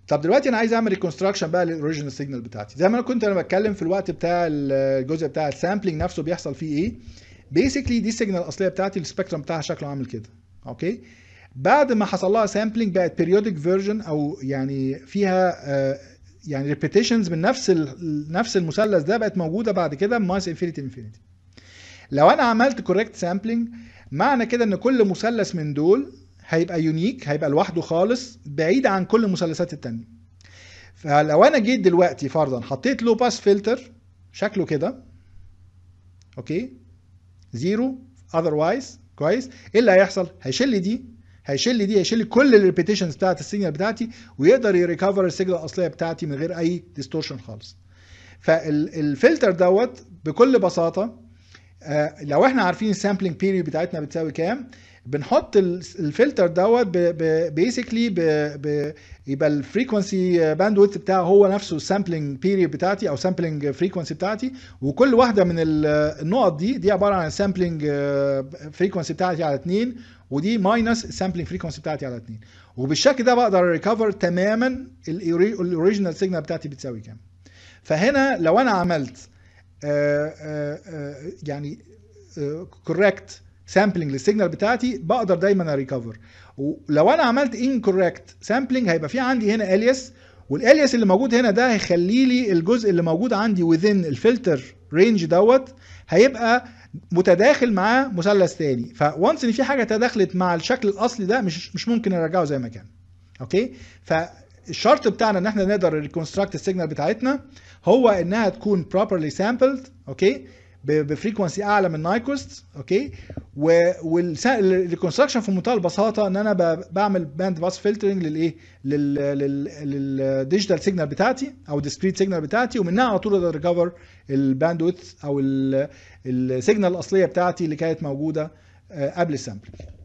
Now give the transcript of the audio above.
طب دلوقتي انا عايز اعمل ريكونستراكشن بقى للاوريجينال سيجنال بتاعتي زي ما انا كنت انا بتكلم في الوقت بتاع الجزء بتاع السامبلينج نفسه بيحصل فيه ايه بيسكلي دي السيجنال الاصليه بتاعتي السبيكترم بتاعها شكله عامل كده اوكي بعد ما حصل لها سامبلينج بقت بيريودك فيرجن او يعني فيها آه يعني ريبيتيشنز من نفس نفس المثلث ده بقت موجوده بعد كده ماينس انفينيتي انفينيتي لو انا عملت كوريكت سامبلينج معنى كده ان كل مثلث من دول هيبقى يونيك هيبقى لوحده خالص بعيد عن كل المثلثات التانية فلو انا جيت دلوقتي فرضا حطيت لو باس فلتر شكله كده اوكي زيرو اذروايز كويس ايه اللي هيحصل هيشيل لي دي هيشيل لي دي هيشيل لي كل الريبيتيشنز بتاعت السيجنال بتاعتي ويقدر يريكفر السيجنال الاصليه بتاعتي من غير اي ديستورشن خالص فالفلتر دوت بكل بساطه لو احنا عارفين السامبلينج بيريود بتاعتنا بتساوي كام بنحط الفلتر دوت بيسكلي يبقى الفريكونسي باندويث بتاعه هو نفسه السامبلينج بيريود بتاعتي او سامبلينج فريكونسي بتاعتي وكل واحده من النقط دي دي عباره عن السامبلينج فريكونسي بتاعتي على 2 ودي ماينس السامبلينج فريكونسي بتاعتي على 2 وبالشكل ده بقدر ريكفر تماما الاوريجينال سيجنال بتاعتي بتساوي كام فهنا لو انا عملت آآ آآ يعني كوريكت سامبلنج للسيجنال بتاعتي بقدر دايما اريكفر ولو انا عملت انكوريكت سامبلنج هيبقى في عندي هنا الياس والالياس اللي موجود هنا ده هيخلي لي الجزء اللي موجود عندي within الفلتر رينج دوت هيبقى متداخل مع مثلث تاني فوانس ان في حاجه تداخلت مع الشكل الاصلي ده مش مش ممكن نرجعه زي ما كان اوكي فالشرط بتاعنا ان احنا نقدر ريكونستراكت السيجنال بتاعتنا هو انها تكون properly sampled اوكي بفريكونسي اعلى من نايكوست اوكي والريكونستراكشن في منتهى البساطه ان انا بعمل باند باس فلترنج للايه للديجيتال سيجنال بتاعتي او الديسكريت سيجنال بتاعتي ومنها على طول اقدر ريكفر الباندويث او السيجنال الاصليه بتاعتي اللي كانت موجوده قبل السامبل